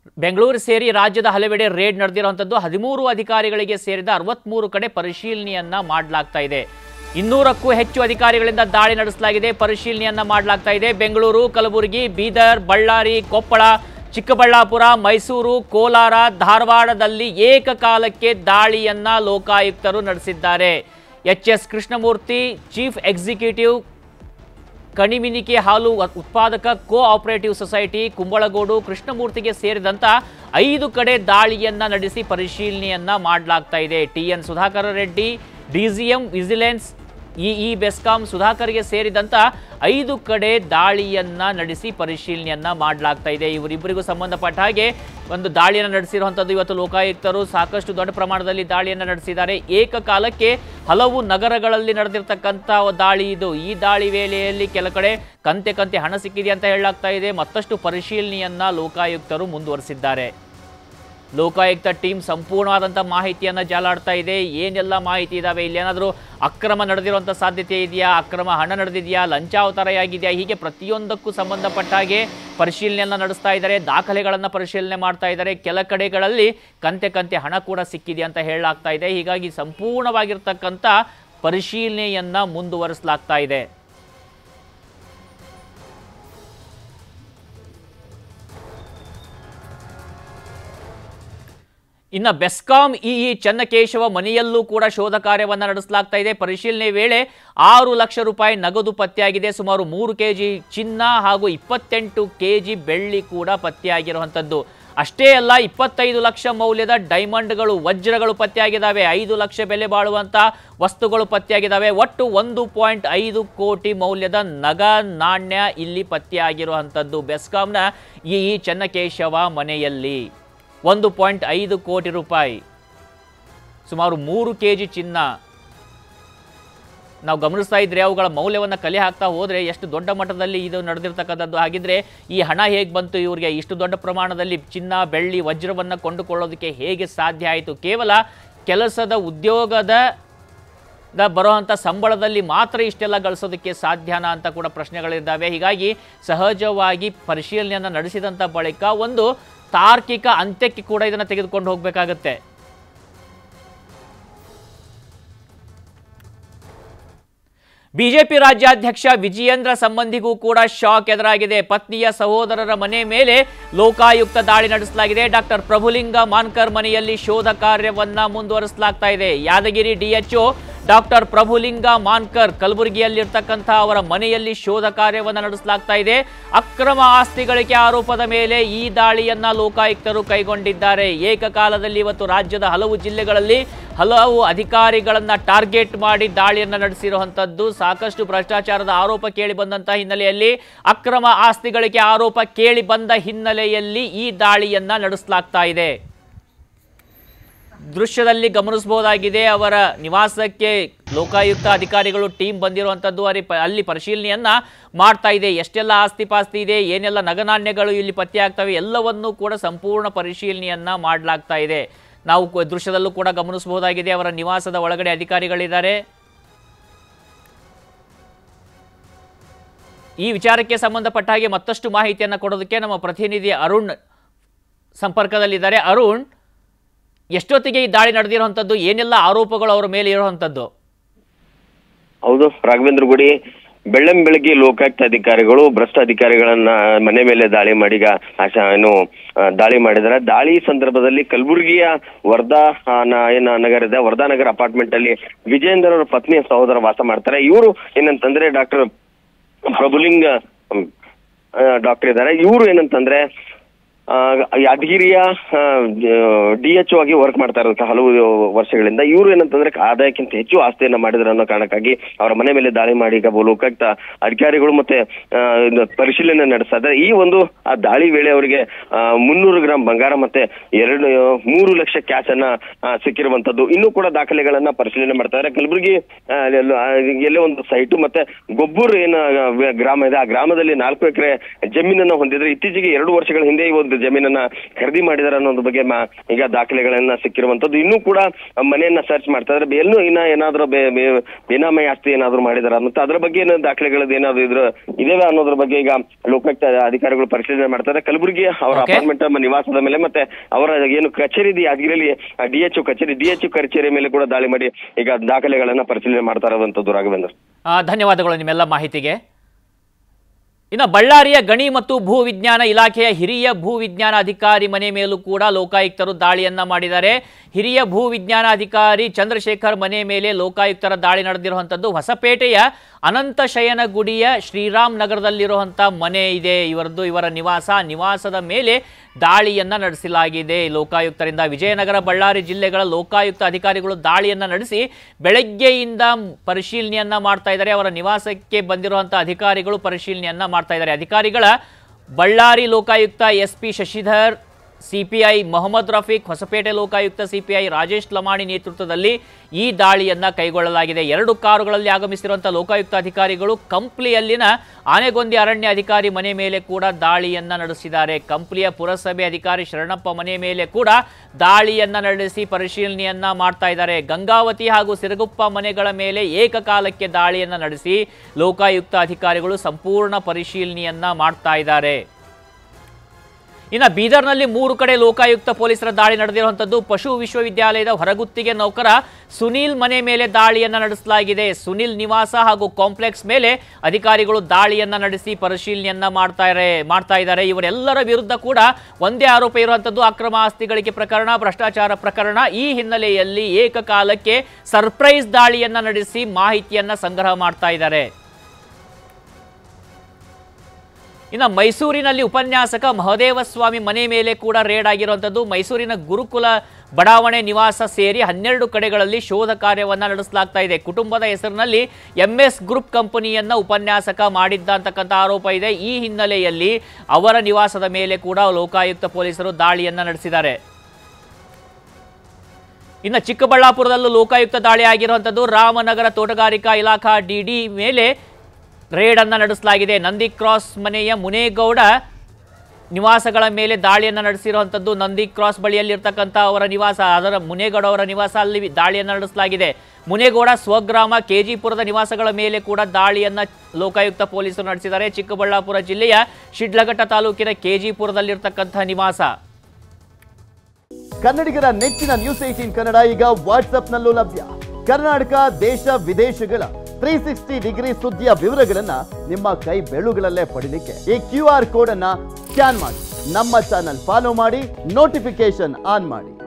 ಬೆಂಗಳೂರು ಸೇರಿ ರಾಜ್ಯದ ಹಲವೆಡೆ ರೇಡ್ ನಡೆದಿರುವಂಥದ್ದು ಹದಿಮೂರು ಅಧಿಕಾರಿಗಳಿಗೆ ಸೇರಿದ ಅರವತ್ಮೂರು ಕಡೆ ಪರಿಶೀಲನೆಯನ್ನ ಮಾಡಲಾಗ್ತಾ ಇದೆ ಇನ್ನೂರಕ್ಕೂ ಹೆಚ್ಚು ಅಧಿಕಾರಿಗಳಿಂದ ದಾಳಿ ನಡೆಸಲಾಗಿದೆ ಪರಿಶೀಲನೆಯನ್ನ ಮಾಡಲಾಗ್ತಾ ಇದೆ ಬೆಂಗಳೂರು ಕಲಬುರಗಿ ಬೀದರ್ ಬಳ್ಳಾರಿ ಕೊಪ್ಪಳ ಚಿಕ್ಕಬಳ್ಳಾಪುರ ಮೈಸೂರು ಕೋಲಾರ ಧಾರವಾಡದಲ್ಲಿ ಏಕಕಾಲಕ್ಕೆ ದಾಳಿಯನ್ನ ಲೋಕಾಯುಕ್ತರು ನಡೆಸಿದ್ದಾರೆ H S Krishnamurthy chief executive Kaniminike ಹಾಲು ಉತ್ಪಾದಕ ಕೋ ಆಪರೇಟಿವ್ ಸೊಸೈಟಿ ಕುಂಬಳಗೋಡು ಕೃಷ್ಣಮೂರ್ತಿಗೆ ಸೇರಿದಂತ ಐದು ಕಡೆ ದಾಳಿಯನ್ನ ನಡೆಸಿ ಪರಿಶೀಲನೆಯನ್ನ ಮಾಡಲಾಗ್ತಾ ಇದೆ T N Sudhakara Reddy DCM vigilance EE BESCOM ಸುಧಾಕರ್ಗೆ ಸೇರಿದಂತ ಐದು ಕಡೆ ದಾಳಿಯನ್ನ ನಡೆಸಿ ಪರಿಶೀಲನೆಯನ್ನ ಮಾಡಲಾಗ್ತಾ ಇದೆ ಇವರಿಬ್ಬರಿಗೂ ಸಂಬಂಧಪಟ್ಟ ಹಾಗೆ ಒಂದು ದಾಳಿಯನ್ನು ನಡೆಸಿರುವಂಥದ್ದು ಇವತ್ತು ಲೋಕಾಯುಕ್ತರು ಸಾಕಷ್ಟು ದೊಡ್ಡ ಪ್ರಮಾಣದಲ್ಲಿ ದಾಳಿಯನ್ನು ನಡೆಸಿದ್ದಾರೆ ಏಕಕಾಲಕ್ಕೆ ಹಲವು ನಗರಗಳಲ್ಲಿ ನಡೆದಿರ್ತಕ್ಕಂಥ ದಾಳಿ ಇದು ಈ ದಾಳಿ ವೇಳೆಯಲ್ಲಿ ಕೆಲ ಕಡೆ ಕಂತೆ ಕಂತೆ ಹಣ ಸಿಕ್ಕಿದೆ ಅಂತ ಹೇಳಲಾಗ್ತಾ ಇದೆ ಮತ್ತಷ್ಟು ಪರಿಶೀಲನೆಯನ್ನ ಲೋಕಾಯುಕ್ತರು ಮುಂದುವರಿಸಿದ್ದಾರೆ ಲೋಕಾಯುಕ್ತ ಟೀಮ್ ಸಂಪೂರ್ಣವಾದಂಥ ಮಾಹಿತಿಯನ್ನು ಜಾಲಾಡ್ತಾ ಇದೆ ಏನೆಲ್ಲ ಮಾಹಿತಿ ಇದಾವೆ ಇಲ್ಲಿ ಏನಾದರೂ ಅಕ್ರಮ ನಡೆದಿರುವಂಥ ಸಾಧ್ಯತೆ ಇದೆಯಾ ಅಕ್ರಮ ಹಣ ನಡೆದಿದೆಯಾ ಲಂಚಾವತಾರೆಯಾಗಿದೆಯಾ ಹೀಗೆ ಪ್ರತಿಯೊಂದಕ್ಕೂ ಸಂಬಂಧಪಟ್ಟ ಹಾಗೆ ಪರಿಶೀಲನೆಯನ್ನು ನಡೆಸ್ತಾ ಇದ್ದಾರೆ ದಾಖಲೆಗಳನ್ನು ಪರಿಶೀಲನೆ ಮಾಡ್ತಾ ಇದ್ದಾರೆ ಕೆಲ ಕಡೆಗಳಲ್ಲಿ ಕಂತೆ ಕಂತೆ ಹಣ ಕೂಡ ಸಿಕ್ಕಿದೆ ಅಂತ ಹೇಳಲಾಗ್ತಾ ಇದೆ ಹೀಗಾಗಿ ಸಂಪೂರ್ಣವಾಗಿರ್ತಕ್ಕಂಥ ಪರಿಶೀಲನೆಯನ್ನ ಮುಂದುವರಿಸಲಾಗ್ತಾ ಇದೆ ಇನ್ನು ಬೆಸ್ಕಾಂ ಇಇ ಚನ್ನಕೇಶವ ಮನೆಯಲ್ಲೂ ಕೂಡ ಶೋಧ ಕಾರ್ಯವನ್ನು ನಡೆಸಲಾಗ್ತಾ ಇದೆ ಪರಿಶೀಲನೆ ವೇಳೆ ಆರು ಲಕ್ಷ ರೂಪಾಯಿ ನಗದು ಪತ್ತೆಯಾಗಿದೆ ಸುಮಾರು ಮೂರು ಕೆಜಿ ಚಿನ್ನ ಹಾಗೂ ಇಪ್ಪತ್ತೆಂಟು ಕೆಜಿ ಬೆಳ್ಳಿ ಕೂಡ ಪತ್ತೆಯಾಗಿರುವಂಥದ್ದು ಅಷ್ಟೇ ಅಲ್ಲ ಇಪ್ಪತ್ತೈದು ಲಕ್ಷ ಮೌಲ್ಯದ ಡೈಮಂಡ್ಗಳು ವಜ್ರಗಳು ಪತ್ತೆಯಾಗಿದ್ದಾವೆ ಐದು ಲಕ್ಷ ಬೆಲೆ ಬಾಳುವಂಥ ವಸ್ತುಗಳು ಪತ್ತೆಯಾಗಿದ್ದಾವೆ ಒಟ್ಟು ಒಂದು ಪಾಯಿಂಟ್ ಐದು ಕೋಟಿ ಮೌಲ್ಯದ ನಗ ನಾಣ್ಯ ಇಲ್ಲಿ ಪತ್ತೆಯಾಗಿರುವಂಥದ್ದು ಬೆಸ್ಕಾಂನ ಇ ಚನ್ನಕೇಶವ ಮನೆಯಲ್ಲಿ ಒಂದು ಪಾಯಿಂಟ್ ಐದು ಕೋಟಿ ರೂಪಾಯಿ ಸುಮಾರು ಮೂರು ಕೆ ಜಿ ಚಿನ್ನ ನಾವು ಗಮನಿಸ್ತಾ ಇದ್ರೆ ಅವುಗಳ ಮೌಲ್ಯವನ್ನು ಕಲೆ ಹಾಕ್ತಾ ಹೋದರೆ ಎಷ್ಟು ದೊಡ್ಡ ಮಟ್ಟದಲ್ಲಿ ಇದು ನಡೆದಿರ್ತಕ್ಕಂಥದ್ದು ಹಾಗಿದ್ರೆ ಈ ಹಣ ಹೇಗೆ ಬಂತು ಇವರಿಗೆ ಇಷ್ಟು ದೊಡ್ಡ ಪ್ರಮಾಣದಲ್ಲಿ ಚಿನ್ನ ಬೆಳ್ಳಿ ವಜ್ರವನ್ನು ಕೊಂಡುಕೊಳ್ಳೋದಕ್ಕೆ ಹೇಗೆ ಸಾಧ್ಯ ಆಯಿತು ಕೇವಲ ಕೆಲಸದ ಉದ್ಯೋಗದ ದ ಬರುವಂಥ ಸಂಬಳದಲ್ಲಿ ಮಾತ್ರ ಇಷ್ಟೆಲ್ಲ ಗಳಿಸೋದಕ್ಕೆ ಸಾಧ್ಯನಾ ಅಂತ ಕೂಡ ಪ್ರಶ್ನೆಗಳಿದ್ದಾವೆ ಹೀಗಾಗಿ ಸಹಜವಾಗಿ ಪರಿಶೀಲನೆಯನ್ನು ನಡೆಸಿದಂಥ ಬಳಿಕ ಒಂದು ತಾರ್ಕಿಕ ಅಂತ್ಯಕ್ಕೆ ಕೂಡ ಇದನ್ನು ತೆಗೆದುಕೊಂಡು ಹೋಗಬೇಕಾಗತ್ತೆ ಬಿಜೆಪಿ ರಾಜ್ಯಾಧ್ಯಕ್ಷ ವಿಜಯೇಂದ್ರ ಸಂಬಂಧಿಗೂ ಕೂಡ ಶಾಕ್ ಎದುರಾಗಿದೆ ಪತ್ನಿಯ ಸಹೋದರರ ಮನೆ ಮೇಲೆ ಲೋಕಾಯುಕ್ತ ದಾಳಿ ನಡೆಸಲಾಗಿದೆ ಡಾಕ್ಟರ್ ಪ್ರಭುಲಿಂಗ ಮಾನ್ಕರ್ ಮನೆಯಲ್ಲಿ ಶೋಧ ಕಾರ್ಯವನ್ನ ಮುಂದುವರಿಸಲಾಗ್ತಾ ಇದೆ ಯಾದಗಿರಿ ಡಿಎಚ್ಒ ಡಾಕ್ಟರ್ ಪ್ರಭುಲಿಂಗ ಮಾನ್ಕರ್ ಕಲಬುರಗಿಯಲ್ಲಿರ್ತಕ್ಕಂಥ ಅವರ ಮನೆಯಲ್ಲಿ ಶೋಧ ಕಾರ್ಯವನ್ನು ನಡೆಸಲಾಗ್ತಾ ಇದೆ ಅಕ್ರಮ ಆಸ್ತಿ ಗಳಿಕೆ ಆರೋಪದ ಮೇಲೆ ಈ ದಾಳಿಯನ್ನ ಲೋಕಾಯುಕ್ತರು ಕೈಗೊಂಡಿದ್ದಾರೆ ಏಕಕಾಲದಲ್ಲಿ ಇವತ್ತು ರಾಜ್ಯದ ಹಲವು ಜಿಲ್ಲೆಗಳಲ್ಲಿ ಹಲವು ಅಧಿಕಾರಿಗಳನ್ನ ಟಾರ್ಗೆಟ್ ಮಾಡಿ ದಾಳಿಯನ್ನ ನಡೆಸಿರುವಂತದ್ದು ಸಾಕಷ್ಟು ಭ್ರಷ್ಟಾಚಾರದ ಆರೋಪ ಕೇಳಿ ಬಂದಂತ ಹಿನ್ನೆಲೆಯಲ್ಲಿ ಅಕ್ರಮ ಆಸ್ತಿ ಗಳಿಕೆ ಆರೋಪ ಕೇಳಿ ಬಂದ ಹಿನ್ನೆಲೆಯಲ್ಲಿ ಈ ದಾಳಿಯನ್ನ ನಡೆಸಲಾಗ್ತಾ ಇದೆ ದೃಶ್ಯದಲ್ಲಿ ಗಮನಿಸಬಹುದಾಗಿದೆ ಅವರ ನಿವಾಸಕ್ಕೆ ಲೋಕಾಯುಕ್ತ ಅಧಿಕಾರಿಗಳು ಟೀಮ್ ಬಂದಿರುವಂಥದ್ದು ಅಲ್ಲಿ ಪ- ಅಲ್ಲಿ ಪರಿಶೀಲನೆಯನ್ನ ಮಾಡ್ತಾ ಇದೆ ಎಷ್ಟೆಲ್ಲ ಆಸ್ತಿ ಪಾಸ್ತಿ ಇದೆ ಏನೆಲ್ಲ ನಗನಾಣ್ಯಗಳು ಇಲ್ಲಿ ಪತ್ತೆಯಾಗ್ತವೆ ಎಲ್ಲವನ್ನೂ ಕೂಡ ಸಂಪೂರ್ಣ ಪರಿಶೀಲನೆಯನ್ನ ಮಾಡಲಾಗ್ತಾ ಇದೆ ನಾವು ಕು- ದೃಶ್ಯದಲ್ಲೂ ಕೂಡ ಗಮನಿಸಬಹುದಾಗಿದೆ ಅವರ ನಿವಾಸದ ಒಳಗಡೆ ಅಧಿಕಾರಿಗಳಿದ್ದಾರೆ ಈ ವಿಚಾರಕ್ಕೆ ಸಂಬಂಧಪಟ್ಟ ಹಾಗೆ ಮತ್ತಷ್ಟು ಮಾಹಿತಿಯನ್ನು ಕೊಡೋದಕ್ಕೆ ನಮ್ಮ ಪ್ರತಿನಿಧಿ ಅರುಣ್ ಸಂಪರ್ಕದಲ್ಲಿದ್ದಾರೆ ಅರುಣ್ ಎಷ್ಟೊತ್ತಿಗೆ ಈ ದಾಳಿ ನಡೆದಿರುವಂಥದ್ದು ಏನೆಲ್ಲ ಆರೋಪಗಳು ಅವರ ಮೇಲೆ ಇರುವಂಥದ್ದು ಹೌದು ರಾಘವೇಂದ್ರ ಗುಡಿ ಬೆಳ್ಳಂ ಬೆಳಗ್ಗೆ ಲೋಕಾಯುಕ್ತ ಅಧಿಕಾರಿಗಳು ಭ್ರಷ್ಟ ಅಧಿಕಾರಿಗಳನ್ನ ಮನೆ ಮೇಲೆ ದಾಳಿ ಮಾಡಿ ಈಗ ಆಶಾ ಏನು ಆ, ದಾಳಿ ಮಾಡಿದ್ದಾರೆ ದಾಳಿ ಸಂದರ್ಭದಲ್ಲಿ ಕಲಬುರಗಿಯ ವರ್ಧಾ ಆ, ನ- ಏನ ನಗರ ಇದೆ ವರ್ಧಾ ನಗರ ಅಪಾರ್ಟ್ಮೆಂಟ್ ಅಲ್ಲಿ ವಿಜೇಂದ್ರ ಅವರ ಪತ್ನಿಯ ಸಹೋದರ ವಾಸ ಮಾಡ್ತಾರೆ ಇವರು ಏನಂತಂದ್ರೆ ಡಾಕ್ಟರ್ ಪ್ರಭುಲಿಂಗ ಡಾಕ್ಟರ್ ಇದ್ದಾರೆ ಇವರು ಏನಂತಂದ್ರೆ ಆ, ಯಾದಗಿರಿಯ ಡಿ ಎಚ್ ಆಗಿ ವರ್ಕ್ ಮಾಡ್ತಾ ಇರೋದಕ್ಕೆ ಹಲವು ವರ್ಷಗಳಿಂದ ಇವರು ಏನಂತಂದ್ರೆ ಆದಾಯಕ್ಕಿಂತ ಹೆಚ್ಚು ಆಸ್ತಿಯನ್ನ ಮಾಡಿದ್ರು ಅನ್ನೋ ಕಾರಣಕ್ಕಾಗಿ ಅವರ ಮನೆ ಮೇಲೆ ದಾಳಿ ಮಾಡಿ ಈಗ ಲೋಕಾಯುಕ್ತ ಅಧಿಕಾರಿಗಳು ಮತ್ತೆ ಆ, ಇದು ಪರಿಶೀಲನೆ ನಡೆಸ್ತಾ ಇದ್ದಾರೆ ಈ ಒಂದು ಆ ದಾಳಿ ವೇಳೆ ಅವರಿಗೆ ಮುನ್ನೂರು ಗ್ರಾಂ ಬಂಗಾರ ಮತ್ತೆ ಎರಡು ಮೂರು ಲಕ್ಷ ಕ್ಯಾಶ್ ಅನ್ನ ಆ, ಸಿಕ್ಕಿರುವಂತದ್ದು ಇನ್ನೂ ಕೂಡ ದಾಖಲೆಗಳನ್ನ ಪರಿಶೀಲನೆ ಮಾಡ್ತಾ ಇದ್ದಾರೆ ಕಲಬುರಗಿ ಆ, ಎಲ್ಲೋ- ಆ, ಎಲ್ಲೇ ಒಂದು ಸೈಟು ಮತ್ತೆ ಗೊಬ್ಬೂರು ಏನ ಆ, ಗ್ರಾಮ ಇದೆ ಆ ಗ್ರಾಮದಲ್ಲಿ ನಾಲ್ಕು ಎಕರೆ ಜಮೀನನ್ನ ಹೊಂದಿದ್ರೆ ಇತ್ತೀಚೆಗೆ ಎರಡು ವರ್ಷಗಳ ಹಿಂದೆ ಈ ಒಂದು ಇದು ಜಮೀನನ್ನ ಖರೀದಿ ಮಾಡಿದಾರೆ ಅನ್ನೋದ್ರ ಬಗ್ಗೆ ಮಾ- ಈಗ ದಾಖಲೆಗಳನ್ನ ಸಿಕ್ಕಿರುವಂತದ್ದು ಇನ್ನೂ ಕೂಡ ಮನೆಯನ್ನ ಸರ್ಚ್ ಮಾಡ್ತಾ ಇದ್ರೆ ಎಲ್ಲೂ ಇನ್ನ ಏನಾದ್ರೂ ಬೇ- ಬೇ- ಬೇನಾಮಿ ಆಸ್ತಿ ಏನಾದ್ರು ಮಾಡಿದಾರ ಮತ್ತೆ ಅದ್ರ ಬಗ್ಗೆ ಏನು ದಾಖಲೆಗಳದ್ದು ಏನಾದ್ರು ಇದ್ರ ಇದೇವೆ ಅನ್ನೋದ್ರ ಬಗ್ಗೆ ಈಗ ಲೋಕಾಯುಕ್ತ ಅಧಿಕಾರಿಗಳು ಪರಿಶೀಲನೆ ಮಾಡ್ತಾರೆ ಕಲಬುರಗಿ ಅವರ Okay. ಅಪಾರ್ಟ್ಮೆಂಟ್ ನಿವಾಸದ ಮೇಲೆ ಮತ್ತೆ ಅವರ ಏನು ಕಚೇರಿ ಇದೆ ಯಾದಗಿರಿಯಲ್ಲಿ ಡಿ ಎಚ್ ಕಚೇರಿ ಡಿ ಎಚ್ ಕಚೇರಿ ಮೇಲೆ ಕೂಡ ದಾಳಿ ಮಾಡಿ ಈಗ ದಾಖಲೆಗಳನ್ನ ಪರಿಶೀಲನೆ ಮಾಡ್ತಾ ಇರುವಂತದ್ದು ರಾಘವೇಂದ್ರ ಆ, ಧನ್ಯವಾದಗಳು ನಿಮ್ಮೆಲ್ಲ ಮಾಹಿತಿಗೆ ಇನ್ನು ಬಳ್ಳಾರಿಯ ಗಣಿ ಮತ್ತು ಭೂ ವಿಜ್ಞಾನ ಇಲಾಖೆಯ ಹಿರಿಯ ಭೂ ವಿಜ್ಞಾನ ಅಧಿಕಾರಿ ಮನೆ ಮೇಲೂ ಕೂಡ ಲೋಕಾಯುಕ್ತರು ದಾಳಿಯನ್ನ ಮಾಡಿದ್ದಾರೆ ಹಿರಿಯ ಭೂ ವಿಜ್ಞಾನ ಅಧಿಕಾರಿ ಚಂದ್ರಶೇಖರ್ ಮನೆ ಮೇಲೆ ಲೋಕಾಯುಕ್ತರ ದಾಳಿ ನಡೆದಿರುವಂಥದ್ದು ಹೊಸಪೇಟೆಯ ಅನಂತ ಶಯನ ಗುಡಿಯ ಶ್ರೀರಾಮ್ ನಗರದಲ್ಲಿರುವಂಥ ಮನೆ ಇದೆ ಇವರದ್ದು ಇವರ ನಿವಾಸ ನಿವಾಸದ ಮೇಲೆ ದಾಳಿಯನ್ನ ನಡೆಸಲಾಗಿದೆ ಲೋಕಾಯುಕ್ತರಿಂದ ವಿಜಯನಗರ ಬಳ್ಳಾರಿ ಜಿಲ್ಲೆಗಳ ಲೋಕಾಯುಕ್ತ ಅಧಿಕಾರಿಗಳು ದಾಳಿಯನ್ನ ನಡೆಸಿ ಬೆಳಗ್ಗೆಯಿಂದ ಪರಿಶೀಲನೆಯನ್ನ ಮಾಡ್ತಾ ಇದ್ದಾರೆ ಅವರ ನಿವಾಸಕ್ಕೆ ಬಂದಿರುವಂತಹ ಅಧಿಕಾರಿಗಳು ಪರಿಶೀಲನೆಯನ್ನ ಮಾಡ್ತಾ ಇದ್ದಾರೆ ಅಧಿಕಾರಿಗಳ Ballari Lokayukta S P Shashidhar CPI Mohammad Rafiq Hosapete Lokayukta CPI Rajesh Lamani ನೇತೃತ್ವದಲ್ಲಿ ಈ ದಾಳಿಯನ್ನ ಕೈಗೊಳ್ಳಲಾಗಿದೆ ಎರಡು ಕಾರುಗಳಲ್ಲಿ ಆಗಮಿಸಿರುವಂತಹ ಲೋಕಾಯುಕ್ತ ಅಧಿಕಾರಿಗಳು ಕಂಪ್ಲಿಯಲ್ಲಿನ ಆನೆಗೊಂದಿ ಅರಣ್ಯ ಅಧಿಕಾರಿ ಮನೆ ಮೇಲೆ ಕೂಡ ದಾಳಿಯನ್ನ ನಡೆಸಿದ್ದಾರೆ ಕಂಪ್ಲಿಯ ಪುರಸಭೆ ಅಧಿಕಾರಿ ಶರಣಪ್ಪ ಮನೆ ಮೇಲೆ ಕೂಡ ದಾಳಿಯನ್ನ ನಡೆಸಿ ಪರಿಶೀಲನೆಯನ್ನ ಮಾಡ್ತಾ ಇದ್ದಾರೆ ಗಂಗಾವತಿ ಹಾಗೂ ಸಿರಗುಪ್ಪ ಮನೆಗಳ ಮೇಲೆ ಏಕಕಾಲಕ್ಕೆ ದಾಳಿಯನ್ನ ನಡೆಸಿ ಲೋಕಾಯುಕ್ತ ಅಧಿಕಾರಿಗಳು ಸಂಪೂರ್ಣ ಪರಿಶೀಲನೆಯನ್ನ ಮಾಡ್ತಾ ಇದ್ದಾರೆ ಇನ್ನು ಬೀದರ್ನಲ್ಲಿ ಮೂರು ಕಡೆ ಲೋಕಾಯುಕ್ತ ಪೊಲೀಸರ ದಾಳಿ ನಡೆದಿರುವಂಥದ್ದು ಪಶು ವಿಶ್ವವಿದ್ಯಾಲಯದ ಹೊರಗುತ್ತಿಗೆ ನೌಕರ ಸುನೀಲ್ ಮನೆ ಮೇಲೆ ದಾಳಿಯನ್ನ ನಡೆಸಲಾಗಿದೆ ಸುನೀಲ್ ನಿವಾಸ ಹಾಗೂ ಕಾಂಪ್ಲೆಕ್ಸ್ ಮೇಲೆ ಅಧಿಕಾರಿಗಳು ದಾಳಿಯನ್ನ ನಡೆಸಿ ಪರಿಶೀಲನೆಯನ್ನ ಮಾಡ್ತಾರೆ ಮಾಡ್ತಾ ಇದ್ದಾರೆ ಇವರೆಲ್ಲರ ವಿರುದ್ಧ ಕೂಡ ಒಂದೇ ಆರೋಪ ಇರುವಂಥದ್ದು ಅಕ್ರಮ ಆಸ್ತಿ ಗಳಿಕೆ ಪ್ರಕರಣ ಭ್ರಷ್ಟಾಚಾರ ಪ್ರಕರಣ ಈ ಹಿನ್ನೆಲೆಯಲ್ಲಿ ಏಕಕಾಲಕ್ಕೆ ಸರ್ಪ್ರೈಸ್ ದಾಳಿಯನ್ನ ನಡೆಸಿ ಮಾಹಿತಿಯನ್ನ ಸಂಗ್ರಹ ಮಾಡ್ತಾ ಇದ್ದಾರೆ ಇನ್ನು ಮೈಸೂರಿನಲ್ಲಿ ಉಪನ್ಯಾಸಕ ಮಹದೇವ ಸ್ವಾಮಿ ಮನೆ ಮೇಲೆ ಕೂಡ ರೇಡ್ ಆಗಿರುವಂಥದ್ದು ಮೈಸೂರಿನ ಗುರುಕುಲ ಬಡಾವಣೆ ನಿವಾಸ ಸೇರಿ ಹನ್ನೆರಡು ಕಡೆಗಳಲ್ಲಿ ಶೋಧ ಕಾರ್ಯವನ್ನ ನಡೆಸಲಾಗ್ತಾ ಇದೆ ಕುಟುಂಬದ ಹೆಸರಿನಲ್ಲಿ ಎಂಎಸ್ ಗ್ರೂಪ್ ಕಂಪನಿಯನ್ನ ಉಪನ್ಯಾಸಕ ಮಾಡಿದ್ದ ಅಂತಕ್ಕಂಥ ಆರೋಪ ಇದೆ ಈ ಹಿನ್ನೆಲೆಯಲ್ಲಿ ಅವರ ನಿವಾಸದ ಮೇಲೆ ಕೂಡ ಲೋಕಾಯುಕ್ತ ಪೊಲೀಸರು ದಾಳಿಯನ್ನ ನಡೆಸಿದ್ದಾರೆ ಇನ್ನು ಚಿಕ್ಕಬಳ್ಳಾಪುರದಲ್ಲೂ ಲೋಕಾಯುಕ್ತ ದಾಳಿ ಆಗಿರುವಂಥದ್ದು ರಾಮನಗರ ತೋಟಗಾರಿಕಾ ಇಲಾಖಾ ಡಿಡಿ ಮೇಲೆ ರೇಡ್ ಅನ್ನ ನಡೆಸಲಾಗಿದೆ ನಂದಿ ಕ್ರಾಸ್ ಮನೆಯ ಮುನೇಗೌಡ ನಿವಾಸಗಳ ಮೇಲೆ ದಾಳಿಯನ್ನು ನಡೆಸಿರುವಂಥದ್ದು ನಂದಿ ಕ್ರಾಸ್ ಬಳಿಯಲ್ಲಿರ್ತಕ್ಕಂಥ ಅವರ ನಿವಾಸ ಅದರ ಮುನೇಗೌಡ ಅವರ ನಿವಾಸ ಅಲ್ಲಿ ದಾಳಿಯನ್ನು ನಡೆಸಲಾಗಿದೆ ಮುನೇಗೌಡ ಸ್ವಗ್ರಾಮ ಕೆಜಿಪುರದ ನಿವಾಸಗಳ ಮೇಲೆ ಕೂಡ ದಾಳಿಯನ್ನ ಲೋಕಾಯುಕ್ತ ಪೊಲೀಸರು ನಡೆಸಿದ್ದಾರೆ ಚಿಕ್ಕಬಳ್ಳಾಪುರ ಜಿಲ್ಲೆಯ ಶಿಡ್ಲಘಟ್ಟ ತಾಲೂಕಿನ ಕೆಜಿಪುರದಲ್ಲಿರ್ತಕ್ಕಂಥ ನಿವಾಸ ಕನ್ನಡಿಗರ ನೆಚ್ಚಿನ ನ್ಯೂಸ್ ಏಟೀನ್ ಕನ್ನಡ ಈಗ ವಾಟ್ಸ್ಆಪ್ನಲ್ಲೂ ಲಭ್ಯ ಕರ್ನಾಟಕ ದೇಶ ವಿದೇಶಗಳ ತ್ರೀ ಸಿಕ್ಸ್ಟಿ ಡಿಗ್ರಿ ಸುದ್ದಿಯ ವಿವರಗಳನ್ನ ನಿಮ್ಮ ಕೈ ಬೆಳುಗಳಲ್ಲೇ ಪಡಿಲಿಕ್ಕೆ ಈ ಕ್ಯೂ ಆರ್ ಕೋಡ್ ಅನ್ನ ಸ್ಕ್ಯಾನ್ ಮಾಡಿ ನಮ್ಮ ಚಾನಲ್ ಫಾಲೋ ಮಾಡಿ ನೋಟಿಫಿಕೇಶನ್ ಆನ್ ಮಾಡಿ